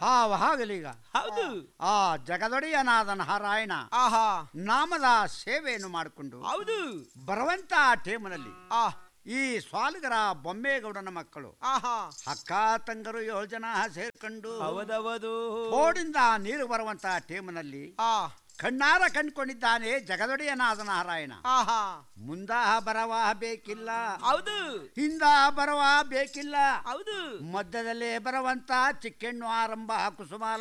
ಹಾವಾಗಲೀಗ ಹೌದು ಆ ಜಗದೊಡೆಯನಾದ ನಾರಾಯಣ ಆಹಾ ನಾಮದ ಸೇವೆಯನ್ನು ಮಾಡಿಕೊಂಡು ಹೌದು ಬರುವಂತ ಟೇಮನಲ್ಲಿ ಆ ಈ ಸ್ವಾಲಿಗರ ಬೊಮ್ಮೇಗೌಡನ ಮಕ್ಕಳು ಆಹಾ ಅಕ್ಕ ತಂಗರು ಏಳು ಜನ ಸೇರ್ಕೊಂಡು ಹೌದವದು ಬೋರ್ಡಿಂದ ನೀರು ಬರುವಂತ ಟೇಮನಲ್ಲಿ ಆ ಕಣ್ಣಾರ ಕಂಡ್ಕೊಂಡಿದ್ದಾನೆ ಜಗದೊಡೆಯನಾದ ನಾರಾಯಣ ಆಹಾ ಮುಂದ ಬರವ ಬೇಕಿಲ್ಲ ಹೌದು ಹಿಂದ ಬರವ ಬೇಕಿಲ್ಲ ಹೌದು ಮಧ್ಯದಲ್ಲೇ ಬರುವಂತ ಚಿಕ್ಕೆಣ್ಣು ಆರಂಭ ಕುಸುಮಾಲ